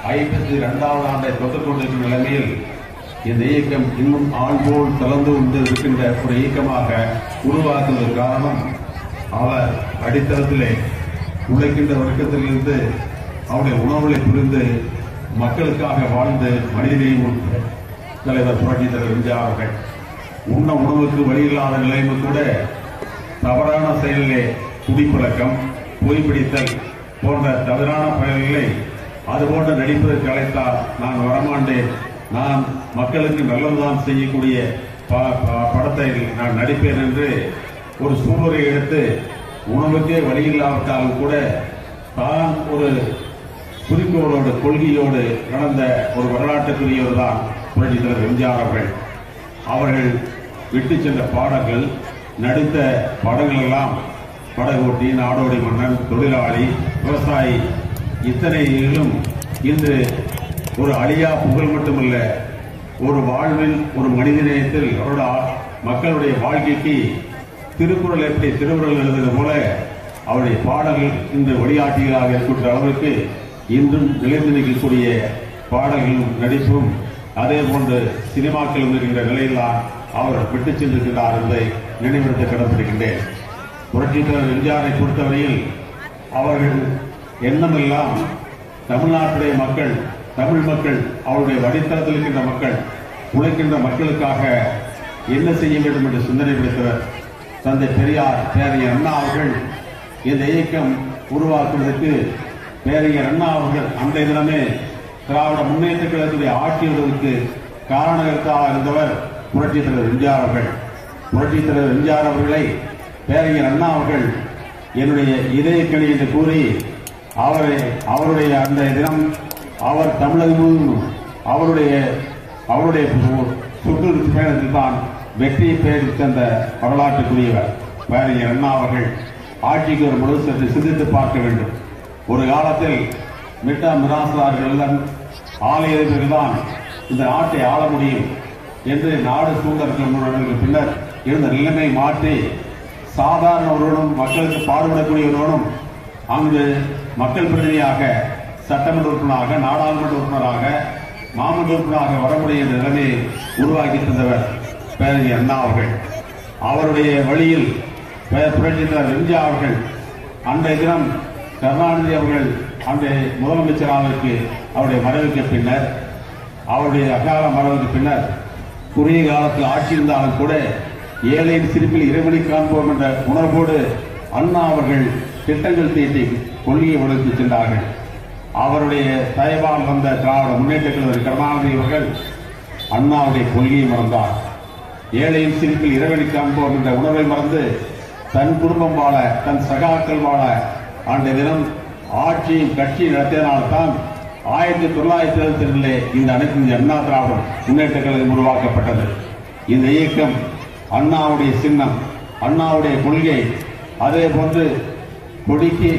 ஐம்பத்தி இரண்டாவது ஆண்டை தொட்டுக் கொண்டிருக்கும் நிலைமையில் இந்த இயக்கம் இன்னும் ஆள்போல் கலந்து கொண்டு இருக்கின்ற ஒரு இயக்கமாக உருவாக்குவதற்கு காரணம் அவர் அடித்தளத்திலே உழைக்கின்ற வர்க்கத்திலிருந்து அவருடைய உணவுகளை புரிந்து மக்களுக்காக வாழ்ந்து மனிதனையும் தலைவர் புரட்சித் தலைவர் எம்ஜிஆர் அவர்கள் உண்ண உணவுக்கு வழியில்லாத நிலைமை கூட தவறான செயலிலே குடிப்பழக்கம் பொய்பிடித்தல் போன்ற தவறான பயல்களை அதுபோன்று நடிப்பதற்கு அழைத்தால் நான் வரமாண்டேன் நான் மக்களுக்கு நல்லதுதான் செய்யக்கூடிய ப- ப- படத்தை நான் நடிப்பேன் என்று ஒரு சூழ்நிலை எடுத்து உணவுக்கே வழியில்லாவிட்டாலும் கூட தான் ஒரு குறிக்கோளோடு கொள்கையோடு நடந்த ஒரு வரலாற்றுக்குரியவர் தான் புரட்சித் தலைவர் எம்ஜிஆர் அவர்கள் அவர்கள் விட்டு சென்ற பாடங்கள் நடித்த படங்கள் எல்லாம் படகோட்டி நாடோடி மன்னன் தொழிலாளி விவசாயி இத்தனையிலும் இன்று ஒரு அழியா புகழ் மட்டுமல்ல ஒரு வாழ்வில் ஒரு மனிதநேயத்தில் அவரோட ஆ- மக்களுடைய வாழ்க்கைக்கு திருக்குறள் எப்படி திருக்குறள் எழுதுவது போல அவருடைய பாடல்கள் இன்று வழிகாட்டிகளாக இருக்கின்ற அளவிற்கு இன்றும் நிலைந்து நிற்கக்கூடிய பாடல்களும் நடிப்பும் அதே போன்று சினிமாக்களும் இருக்கின்ற நிலையில்தான் அவர் விட்டு சென்றிருக்கிறார் என்பதை நினைவுறுத்த கடன்படுகின்றேன் புரட்சித் தலைவர் எம்ஜிஆரை பொறுத்தவரையில் அவர்கள் எண்ணமெல்லாம் தமிழ்நாட்டுடைய மக்கள் தமிழ் மக்கள் அவருடைய வடித்தளத்தில் இருக்கின்ற மக்கள் உழைக்கின்ற மக்களுக்காக என்ன செய்ய வேண்டும் என்று சிந்தனை படைத்தவர் தந்தை பெரியார் பேரையர் அண்ணா அவர்கள் இந்த இயக்கம் உருவாக்குவதற்கு பேரையர் அண்ணா அவர்கள் அன்றைய தினமே திராவிட முன்னேற்ற கழகத்துடைய ஆட்சியர்களுக்கு காரணகர்த்தாக இருந்தவர் புரட்சித் தலைவர் எம்ஜிஆர் அவர்கள் புரட்சித் தலைவர் எம்ஜிஆர் அவர்களை பேரையர் அண்ணா அவர்கள் என்னுடைய இதயக்கணி என்று கூறி அவரை அவருடைய அந்த தினம் அவர் தமிழகம் முழுவதும் அவருடைய அவருடைய சுற்று பயணத்தில் தான் வெற்றியை பெயர் தந்த வரலாற்றுக்குரியவர் பேரையர் அண்ணா அவர்கள் ஆட்சிக்கு ஒரு முழு சற்று சிந்தித்து பார்க்க வேண்டும் ஒரு காலத்தில் மிட்டா மிராசார்கள் ஆலயர்கள் தான் இந்த நாட்டை ஆள முடியும் என்று நாடு சூழ்ந்ததற்கு பின்னர் இருந்த நிலைமை மாற்றி சாதாரண ஒருவனும் மக்களுக்கு பாடுபடக்கூடியவர்களும் அங்கு மக்கள் பிரதிநிதியாக சட்டமன்ற உறுப்பினராக நாடாளுமன்ற உறுப்பினராக மாமன்ற உறுப்பினராக வரக்கூடிய நிலைமையை உருவாக்கி தந்தவர் பேரறிஞர் அண்ணா அவர்கள் அவருடைய வழியில் பே- புரட்சித் தலைவர் எம்ஜிஆர் அவர்கள் அன்றைய தினம் கருணாநிதி அவர்கள் அன்றைய முதலமைச்சராவதற்கு அவருடைய மறைவுக்கு பின்னர் அவருடைய அகால மறைவுக்கு பின்னர் குறுகிய காலத்தில் ஆட்சி இருந்தாலும் கூட ஏழையின் சிரிப்பில் இறைவனை காண்போம் என்ற உணர்வோடு அண்ணா அவர்கள் திட்டங்கள் தீட்டி கொள்கையை வளர்த்து சென்றார்கள் அவருடைய தயவால் வந்த திராவிட முன்னேற்ற கழக கருணாநிதி அவர்கள் அண்ணாவுடைய கொள்கையை மறந்தார் ஏழையின் சிரிப்பில் இறைவனை காண்போம் என்ற உணர்வை மறந்து தன் குடும்பம் வாழ தன் சகாக்கள் வாழ அன்றைய தினம் ஆட்சியும் கட்சியும் நடத்தியதனால்தான் ஆயிரத்தி தொள்ளாயிரத்தி எழுபத்தி ரெண்டிலே இந்த அனைத்து இந்திய அண்ணா திராவிடம் முன்னேற்ற கழகம் உருவாக்கப்பட்டது இந்த இயக்கம் அண்ணாவுடைய சின்னம் அண்ணாவுடைய கொள்கை அதே போன்று கொடிக்கு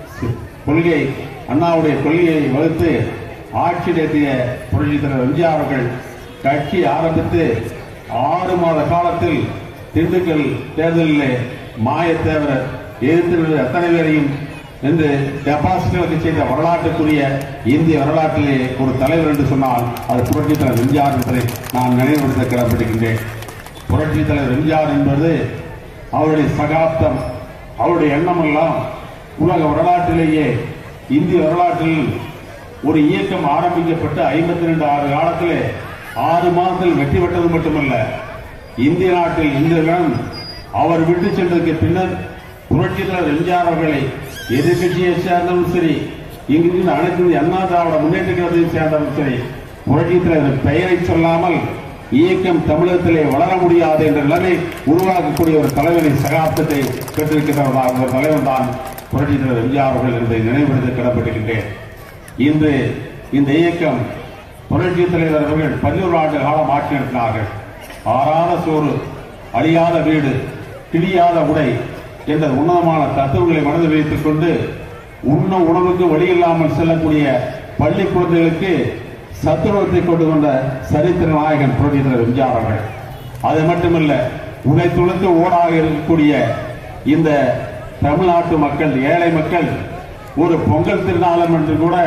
கொள்கை அண்ணாவுடைய கொள்கையை வகுத்து ஆட்சி நடத்திய புரட்சித் தலைவர் எம்ஜிஆர் அவர்கள் கட்சி ஆரம்பித்து ஆறு மாத காலத்தில் திண்டுக்கல் தேர்தலிலே மாயத்தேவர் எதிர்த்து நின்ற அத்தனை பேரையும் என்று டெபாசிட்களுக்கு செய்த வரலாற்றுக்குரிய இந்திய வரலாற்றிலே ஒரு தலைவர் என்று சொன்னால் அது புரட்சித் தலைவர் எம்ஜிஆர் என்பதை நான் நினைவுபடுத்த கடன்படுகின்றேன் புரட்சித் தலைவர் எம்ஜிஆர் என்பது அவருடைய சகாப்தம் அவருடைய எண்ணமெல்லாம் உலக வரலாற்றிலேயே இந்திய வரலாற்றில் ஒரு இயக்கம் ஆரம்பிக்கப்பட்டு ஐம்பத்தி ரெண்டு ஆறு காலத்திலே ஆறு மாதத்தில் வெற்றி பெற்றது மட்டுமல்ல இந்திய நாட்டில் இந்தியர்களும் அவர் விட்டு சென்றதற்கு பின்னர் புரட்சித் தலைவர் எம்ஜிஆர் அவர்களை எதிர்கட்சியை சேர்ந்தவரும் சரி இங்கிருந்து அனைத்து இந்திய அண்ணா திராவிட முன்னேற்ற கழகத்தை சேர்ந்தவரும் சரி புரட்சித் தலைவர் பெயரை சொல்லாமல் இயக்கம் தமிழகத்திலே வளர முடியாது என்ற நிலைமை உருவாக்கக்கூடிய ஒரு தலைவரின் சகாப்தத்தை பெற்றிருக்கிறவர்கள் ஒரு தலைவர் தான் புரட்சித் தலைவர் எம்ஜிஆர் அவர்கள் என்பதை நினைவுபடுத்த கடன்பட்டிருக்கின்றேன் இன்று இந்த இயக்கம் புரட்சி தலைவர் அவர்கள் பதினோரு ஆண்டு காலம் ஆட்சி நடத்தினார்கள் ஆறாத சோறு அழியாத வீடு கிழியாத உடை என்ற உன்னதமான தத்துவங்களை மனதில் வைத்துக் கொண்டு உண்ண உணவுக்கு வழி இல்லாமல் செல்லக்கூடிய பள்ளி குழந்தைகளுக்கு சத்துருவத்தை கொண்டு வந்த சரித்திர நாயகன் புரட்சி தலைவர் எம்ஜிஆர் அவர்கள் அது மட்டுமல்ல உடை துளுக்க ஓடாக இருக்கக்கூடிய இந்த தமிழ்நாட்டு மக்கள் ஏழை மக்கள் ஒரு பொங்கல் திருநாளம் என்று கூட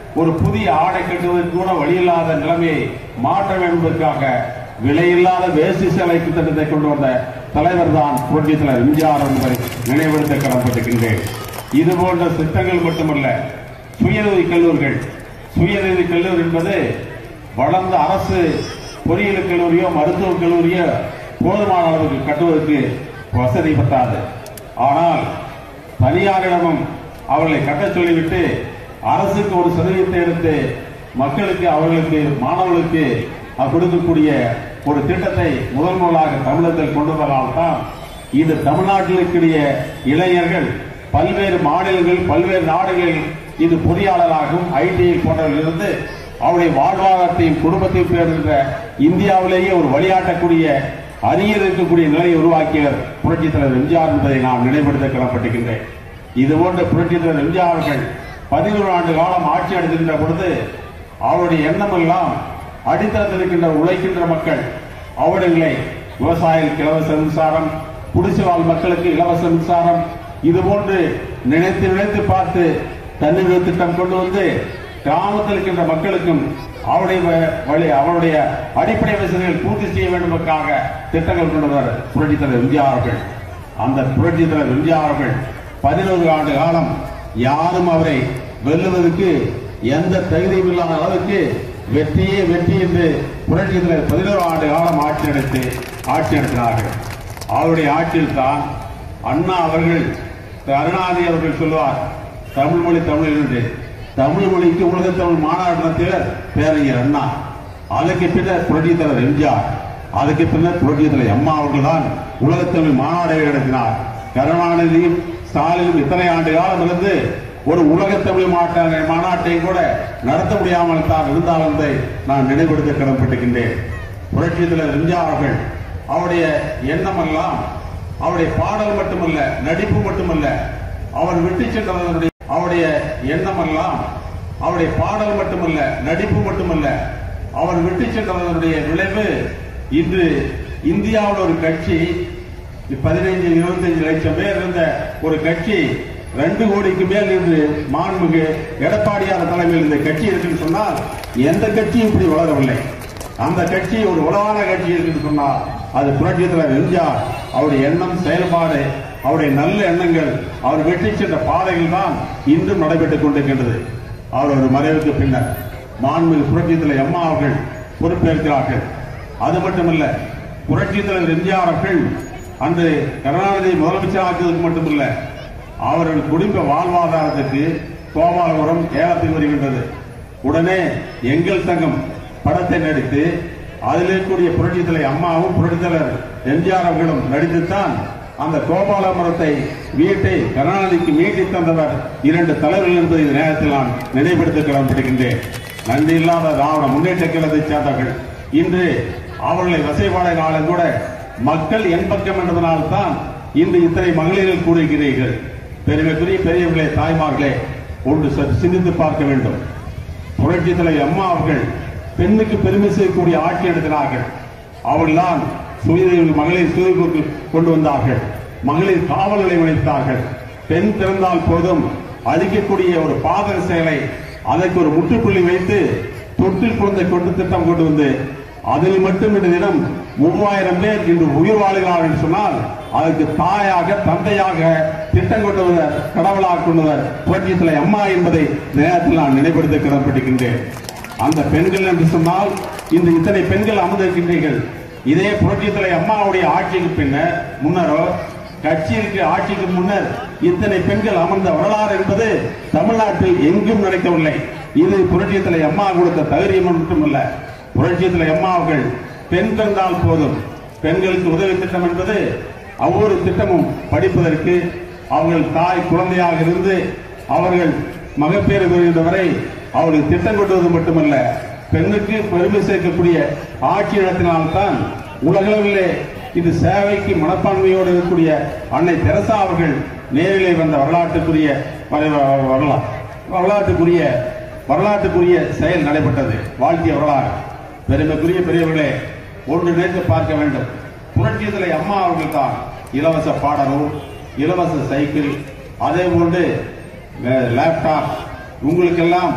ஒரு புதிய ஆடை கட்டுவதற்கு கூட வழியில்லாத நிலைமையை மாற்ற வேண்டும் என்பதற்காக விலையில்லாத வேசி சேலை திட்டத்தை கொண்டு வந்த தலைவர் தான் புரட்சி தலைவர் எம்ஜிஆர் என்பதை நினைவுபடுத்த கடன்பட்டிருக்கின்றேன் இது போன்ற திட்டங்கள் மட்டுமல்ல சுயநிதி கல்லூரிகள் சுயநிதி கல்லூரி என்பது வளர்ந்த அரசு பொறியியல் கல்லூரியோ மருத்துவக் கல்லூரியோ போதுமான அளவுக்கு கட்டுவதற்கு வசதி பத்தாது ஆனால் தனியாரிடமும் அவர்களை கட்டச் சொல்லிவிட்டு அரசுக்கு ஒரு சதவீதத்தை எடுத்து மக்களுக்கு அவர்களுக்கு மாணவர்களுக்கு அது கொடுக்கக்கூடிய ஒரு திட்டத்தை முதல் முதலாக தமிழகத்தில் கொண்டு வரலால்தான் இந்த தமிழ்நாட்டில் இருக்கக்கூடிய இளைஞர்கள் பல்வேறு மாநிலங்கள் பல்வேறு நாடுகளில் இது பொறியாளராகவும் ஐடி போன்றவர்களிருந்து அவருடைய வாழ்வாதாரத்தையும் குடும்பத்தையும் பெறுகின்ற இந்தியாவிலேயே ஒரு வழிகாட்டக்கூடிய அரியர் இருக்கக்கூடிய நிலையை உருவாக்கியவர் புரட்சித் தலைவர் எம்ஜிஆர் என்பதை நான் நினைவுபடுத்த கடன்பட்டிருக்கின்றேன் இது போன்ற புரட்சித் தலைவர் எம்ஜிஆர் அவர்கள் பதினோரு ஆண்டு காலம் ஆட்சி அடைந்திருந்த பொழுது அவருடைய எண்ணம் எல்லாம் அடித்தளத்தில் இருக்கின்ற உழைக்கின்ற மக்கள் அவர்களை விவசாயிகளுக்கு இலவச மின்சாரம் குடிசை வாழ் மக்களுக்கு இலவச மின்சாரம் இது போன்று நினைத்து நினைத்து பார்த்து தண்ணீர் திட்டம் கொண்டு வந்து கிராமத்தில் இருக்கின்ற மக்களுக்கும் அவருடைய வ- வழி அவருடைய அடிப்படை வசதிகள் பூர்த்தி செய்ய வேண்டும் என்பதற்காக திட்டங்கள் கொண்டு வந்தார் புரட்சித் தலைவர் எம்ஜிஆர் அவர்கள் அந்த புரட்சித் தலைவர் எம்ஜிஆர் அவர்கள் பதினோரு ஆண்டு காலம் யாரும் அவரை வெல்லுவதற்கு எந்த தகுதியும் இல்லாத அளவுக்கு வெற்றியே வெற்றி என்று புரட்சித் தலைவர் பதினோரு ஆண்டு காலம் ஆட்சி நடத்தி ஆட்சி நடத்தினார்கள் அவருடைய ஆட்சியில் தான் அண்ணா அவர்கள் கருணாநிதி அவர்கள் சொல்வார் தமிழ் மொழி தமிழ் என்று தமிழ் மொழிக்கு உலக தமிழ் மாநாடு நடத்தியவர் பேரறிஞர் அண்ணா அதுக்கு பின்னர் புரட்சித் தலைவர் எம்ஜிஆர் அதுக்கு பின்னர் புரட்சித் தலைவர் அம்மா அவர்கள் தான் உலகத்தமிழ் மாநாடை நடத்தினார் கருணாநிதியும் ஸ்டாலினும் இத்தனை ஆண்டு காலம் இருந்து ஒரு உலகத்தமிழ் மாட்ட மாநாட்டை கூட நடத்த முடியாமல் தான் இருந்தால் என்பதை நான் நினைவுபடுத்த கடன்பட்டிருக்கின்றேன் புரட்சித் தலைவர் எம்ஜிஆர் அவர்கள் அவருடைய எண்ணமெல்லாம் அவருடைய பாடல் மட்டுமல்ல நடிப்பு மட்டுமல்ல அவர் விட்டு சென்றவர்களுடைய அவருடைய எண்ணமெல்லாம் அவருடைய பாடல் மட்டுமல்ல நடிப்பு மட்டுமல்ல அவர் விட்டு சென்றவர்களுடைய விளைவு இன்று இந்தியாவில் ஒரு கட்சி பதினைஞ்சு இருபத்தஞ்சு லட்சம் பேர் இருந்த ஒரு கட்சி ரெண்டு கோடிக்கு மேல் இன்று மாண்புமிகு எடப்பாடியார் தலைமையில் இந்த கட்சி இருக்குன்னு சொன்னால் எந்த கட்சியும் இப்படி வளரவில்லை அந்த கட்சி ஒரு உலகான கட்சி இருக்குன்னு சொன்னால் அது புரட்சி தலைவர் எம்ஜிஆர் அவருடைய எண்ணம் செயல்பாடு அவருடைய நல்ல எண்ணங்கள் அவர் வெற்றி சென்ற பாதைகள் தான் இன்றும் நடைபெற்றுக் கொண்டிருக்கின்றது அவர் ஒரு மறைவுக்கு பின்னர் மாண்புமிகு புரட்சி தலைவர் அம்மா அவர்கள் பொறுப்பேற்கிறார்கள் அது மட்டுமல்ல புரட்சி தலைவர் எம்ஜிஆர் அவர்கள் அன்று கருணாநிதி முதலமைச்சர் ஆக்குவதற்கு மட்டுமல்ல அவர்கள் குடும்ப வாழ்வாதாரத்துக்கு கோபாலபுரம் ஏலத்தில் வருகின்றது உடனே எங்கள் சங்கம் படத்தை நடித்து அதில் இருக்கக்கூடிய புரட்சி தலைவர் அம்மாவும் புரட்சி தலைவர் எம்ஜிஆர் அவர்களும் நடித்துத்தான் அந்த கோபாலபுரத்தை வீட்டை கருணாநிதிக்கு மீட்டி தந்தவர் இரண்டு தலைவர்கள் என்பதை இந்த நேரத்தில் நான் நினைவுபடுத்த கடன்படுகின்றேன் நன்றி இல்லாத திராவிட முன்னேற்ற கழகத்தை சேர்ந்தவர்கள் இன்று அவர்களை வசைபாடுகளாலும் கூட மக்கள் என் பக்கம் என்பதனால்தான் இன்று இத்தனை மகளிர்கள் கூறுகிறீர்கள் பெருமைக்குரிய பெரியவர்களே தாய்மார்களே ஒன்று சற்று சிந்தித்து பார்க்க வேண்டும் புரட்சி தலைவர் அம்மா அவர்கள் பெண்ணுக்கு பெருமை செய்யக்கூடிய ஆட்சி நடத்தினார்கள் அவர்கள்தான் சுய மகளிர் சுயக்கு கொண்டு வந்தார்கள் மகளிர் காவல் நிலையம் அமைத்தார்கள் பெண் பிறந்தால் போதும் அழிக்கக்கூடிய ஒரு பாதக செயலை அதற்கு ஒரு முற்றுப்புள்ளி வைத்து தொட்டில் குழந்தை கொண்டு திட்டம் கொண்டு வந்து அதில் மட்டும் இந்த தினம் மூவாயிரம் பேர் இன்று உயிர் வாழ்கிறார்கள் என்று சொன்னால் அதற்கு தாயாக தந்தையாக திட்டம் கொண்டு வந்த கடவுளாக கொண்டு வந்த புரட்சி தலைவர் அம்மா என்பதை இந்த நேரத்தில் நான் நினைப்படுத்த கடன்பட்டிருக்கின்றேன் அந்த பெண்கள் என்று சொன்னால் இன்று இத்தனை பெண்கள் அமர்ந்திருக்கின்றீர்கள் இதே புரட்சி தலைவர் அம்மாவுடைய ஆட்சிக்கு பின்னர் முன்னரோ கட்சியிற்கு ஆட்சிக்கு முன்னர் இத்தனை பெண்கள் அமர்ந்த வரலாறு என்பது தமிழ்நாட்டில் எங்கும் நடக்கவில்லை இது புரட்சி தலைவர் அம்மா கொடுத்த தைரியம் மட்டுமல்ல புரட்சி தலைவர் அம்மா அவர்கள் பெண் பிறந்தால் போதும் பெண்களுக்கு உதவி திட்டம் என்பது ஒவ்வொரு திட்டமும் படிப்பதற்கு அவர்கள் தாய் குழந்தையாக இருந்து அவர்கள் மகப்பேறு பெறுகின்ற வரை அவர்களுக்கு திட்டம் கொண்டுவது மட்டுமல்ல பெண்ணுக்கு பெருமை சேர்க்கக்கூடிய ஆட்சி நடத்தினால்தான் உலகளவிலே இது சேவைக்கு மனப்பான்மையோடு இருக்கக்கூடிய அன்னை தெரசா அவர்கள் நேரிலே வந்த வரலாற்றுக்குரிய வர- வரலாறு வரலாற்றுக்குரிய வரலாற்றுக்குரிய செயல் நடைபெற்றது வாழ்க்கை வரலாறு பெருமைக்குரிய பெரியவர்களே ஒன்று நினைத்து பார்க்க வேண்டும் புரட்சி தலைவர் அம்மா அவர்கள் தான் இலவச பாடநூல் இலவச சைக்கிள் அதே போன்று லே- லேப்டாப் உங்களுக்கெல்லாம்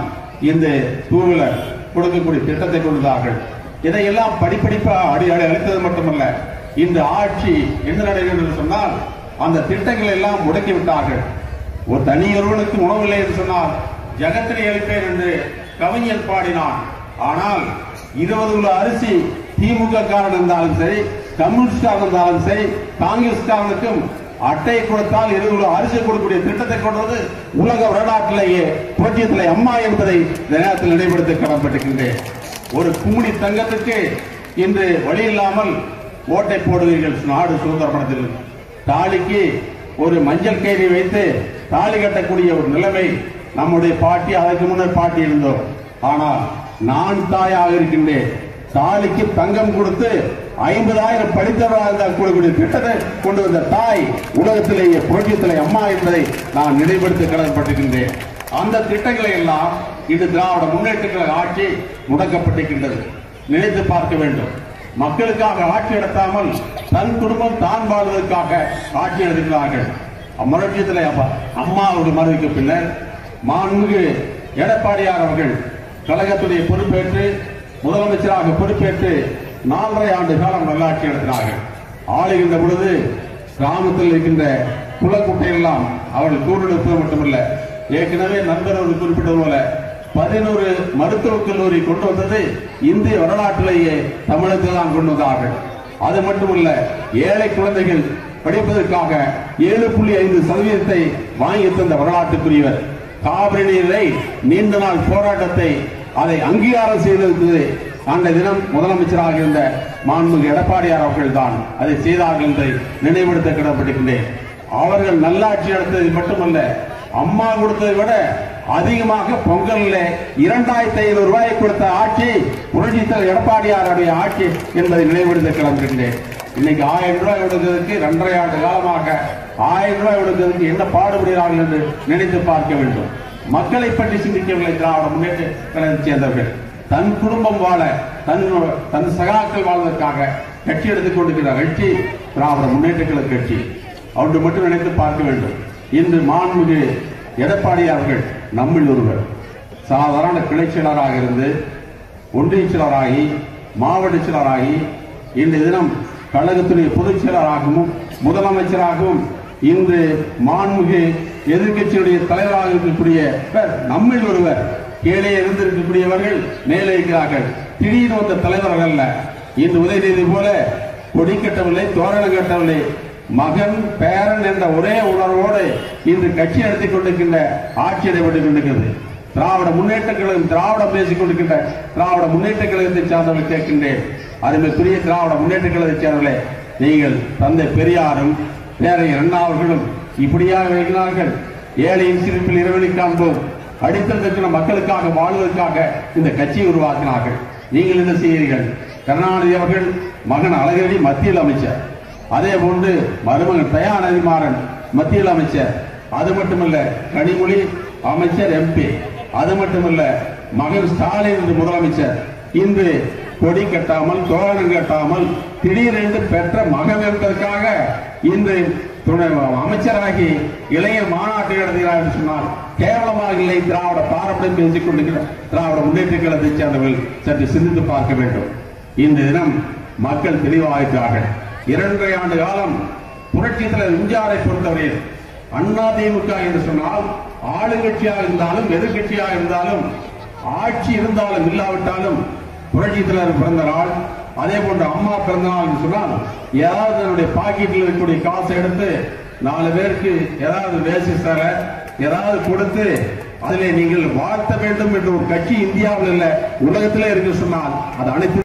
இந்த டூவீலர் கொடுக்கக்கூடிய திட்டத்தை கொண்டார்கள் இதையெல்லாம் படிப்படிப்பா அடி அடி அளித்தது மட்டுமல்ல இந்த ஆட்சி என்ன நடக்கிறது என்று சொன்னால் அந்த திட்டங்களை எல்லாம் முடக்கி விட்டார்கள் ஒரு தனியொருவனுக்கு உணவில்லை என்று சொன்னால் ஜகத்தினை அளிப்பேன் என்று கவிஞன் பாடினான் ஆனால் இருபது கிலோ அரிசி திமுக காரன் இருந்தாலும் சரி கம்யூனிஸ்ட் இருந்தாலும் சரி காங்கிரஸ் காரனுக்கும் அட்டை கொடுத்தால் இருபது கிலோ அரிசி கொடுக்கக்கூடிய திட்டத்தை கொண்டது உலக வரலாற்றிலேயே புரட்சியத்திலே அம்மா என்பதை இந்த நேரத்தில் நினைவுபடுத்த கடன்பட்டிருக்கின்றேன் ஒரு கும்மிடி தங்கத்துக்கு இன்று வழி இல்லாமல் ஓட்டை போடுவீர்கள் நாடு சுதந்திர படத்தில் தாலிக்கு ஒரு மஞ்சள் கயிறை வைத்து தாலி கட்டக்கூடிய ஒரு நிலைமை நம்முடைய பாட்டி அதற்கு முன்னர் பாட்டி இருந்தோம் ஆனால் நான் தாயாக இருக்கின்றேன் தாலிக்கு தங்கம் கொடுத்து ஐம்பதாயிரம் படித்தவராக இருந்தால் கூடக்கூடிய திட்டத்தை கொண்டு வந்த தாய் உலகத்திலேயே புரட்சித்திலே அம்மா என்பதை நான் நினைவுபடுத்த கடன்பட்டிருக்கின்றேன் அந்த திட்டங்களை எல்லாம் இது திராவிட முன்னேற்ற கழக ஆட்சி முடக்கப்பட்டிருக்கின்றது நினைத்து பார்க்க வேண்டும் மக்களுக்காக ஆட்சி நடத்தாமல் தன் குடும்பம் தான் வாழ்வதற்காக ஆட்சி நடத்துகிறார்கள் அம்மரட்சியத்தில் அம்மா அவர்கள் மறைவுக்கு பின்னர் மாண்புமிகு எடப்பாடியார் அவர்கள் கழகத்துடைய பொறுப்பேற்று முதலமைச்சராக பொறுப்பேற்று நாலரை ஆண்டு காலம் நல்லாட்சி நடத்தினார்கள் ஆளுகின்ற பொழுது கிராமத்தில் இருக்கின்ற குளக்குட்டையெல்லாம் அவர்கள் கூடுதல் மட்டுமல்ல ஏற்கனவே நண்பர் அவர்கள் குறிப்பிட்டது போல பதினோரு மருத்துவக் கல்லூரி கொண்டு வந்தது இந்திய வரலாற்றிலேயே தமிழகத்தில் தான் கொண்டு வந்தார்கள் அது மட்டுமல்ல ஏழை குழந்தைகள் படிப்பதற்காக ஏழு புள்ளி ஐந்து சதவீதத்தை வாங்கி தந்த வரலாற்றுக்குரியவர் காவிரி நீரை நீண்ட நாள் போராட்டத்தை அதை அங்கீகாரம் செய்தது அந்த தினம் முதலமைச்சராக இருந்த மாண்புமிகு எடப்பாடியார் அவர்கள் தான் அதை செய்தார்கள் என்பதை நினைவுபடுத்த கடப்பட்டிருக்கின்றேன் அவர்கள் நல்லாட்சி நடத்தது மட்டுமல்ல அம்மா கொடுத்ததை விட அதிகமாக பொங்கல்ல இரண்டாயிரத்தி ஐநூறு ரூபாய் கொடுத்த ஆட்சி புரட்சித்தலைவர் எடப்பாடியாருடைய ஆட்சி என்பதை நினைவுபடுத்த கிளம்புகின்றேன் இன்னைக்கு ஆயிரம் ரூபாய் கொடுக்கிறதுக்கு இரண்டரை ஆண்டு காலமாக ஆயிரம் ரூபாய் கொடுக்கிறதுக்கு என்ன பாடுபடுகிறார்கள் என்று நினைத்து பார்க்க வேண்டும் மக்களை பற்றி சிந்திக்கவில்லை திராவிட முன்னேற்ற கழகத்தைச் சேர்ந்தவர்கள் தன் குடும்பம் வாழ தன் தன் சகாக்கள் வாழ்வதற்காக கட்சி எடுத்துக் கொண்டிருக்கிற கட்சி திராவிட முன்னேற்ற கழக கட்சி அவற்றை மட்டும் நினைத்து பார்க்க வேண்டும் இன்று மாண்புமிகு எடப்பாடி அவர்கள் நம்மில் ஒருவர் சாதாரண கிளை செயலராக இருந்து ஒன்றிய செயலராகி மாவட்ட செயலராகி இன்று தினம் கழகத்துடைய பொதுச் செயலராகவும் முதலமைச்சராகவும் இன்று மாண்புமிகு எதிர்க்கட்சியுடைய தலைவராக இருக்கக்கூடிய நம்மில் ஒருவர் கீழே இருந்திருக்கக்கூடியவர்கள் மேலே இருக்கிறார்கள் திடீர்னு வந்த தலைவர்கள் அல்ல இன்று உதயநிதி போல கொடி கட்டவில்லை தோரணம் கட்டவில்லை மகன் பேரன் என்ற ஒரே உணர்வோடு இன்று கட்சி நடத்திக் கொண்டிருக்கின்ற ஆட்சி நடைபெற்றுக் கொண்டிருக்கிறது திராவிட முன்னேற்ற கழகம் திராவிடம் பேசிக் கொண்டிருக்கின்ற திராவிட முன்னேற்ற கழகத்தை சார்ந்தவர்கள் கேட்கின்றேன் அருமைக்குரிய திராவிட முன்னேற்ற கழகத்தை சேர்ந்தவர்களே நீங்கள் தந்தை பெரியாரும் பேரையர் அண்ணா அவர்களும் இப்படியாக வைக்கிறார்கள் ஏழையின் சிரிப்பில் இரவெளி காண்போம் அடித்தளத்திற்கான மக்களுக்காக வாழ்வதற்காக இந்த கட்சியை உருவாக்கினார்கள் நீங்கள் என்ன செய்கிறீர்கள் கருணாநிதி அவர்கள் மகன் அழகிரி மத்தியில் அமைச்சர் அதே போன்று மருமகன் தயாநிதி மாறன் மத்தியில் அமைச்சர் அது மட்டுமல்ல கனிமொழி அமைச்சர் எம்பி அது மட்டுமல்ல மகன் ஸ்டாலின் என்று முதலமைச்சர் இன்று கொடி கட்டாமல் தோரணம் கட்டாமல் திடீரென்று பெற்ற மகன் என்பதற்காக இன்று துணை அமைச்சராகி இளைஞர் மாநாட்டை நடத்துகிறார் என்று சொன்னால் கேவலமாக இல்லை திராவிட பாரம்பரியம் பேசிக் கொண்டிருக்கிற திராவிட முன்னேற்ற கழகத்தை சேர்ந்தவர்கள் சற்று சிந்தித்து பார்க்க வேண்டும் இந்த தினம் மக்கள் தெளிவாகிறார்கள் இரண்டரை ஆண்டு காலம் புரட்சி தலைவர் எம்ஜிஆரை பொறுத்தவரையில் அண்ணா திமுக என்று சொன்னால் ஆளுங்கட்சியாக இருந்தாலும் எதிர்கட்சியாக இருந்தாலும் ஆட்சி இருந்தாலும் இல்லாவிட்டாலும் புரட்சி தலைவர் பிறந்த நாள் அதே போன்று அம்மா பிறந்த நாள் என்று சொன்னால் ஏதாவது தன்னுடைய பாக்கெட்டில் இருக்கக்கூடிய காசை எடுத்து நாலு பேருக்கு ஏதாவது வேசி தர ஏதாவது கொடுத்து அதிலே நீங்கள் வாழ்த்த வேண்டும் என்ற ஒரு கட்சி இந்தியாவில் இல்ல உலகத்திலே இருக்கு சொன்னால் அது அனைத்து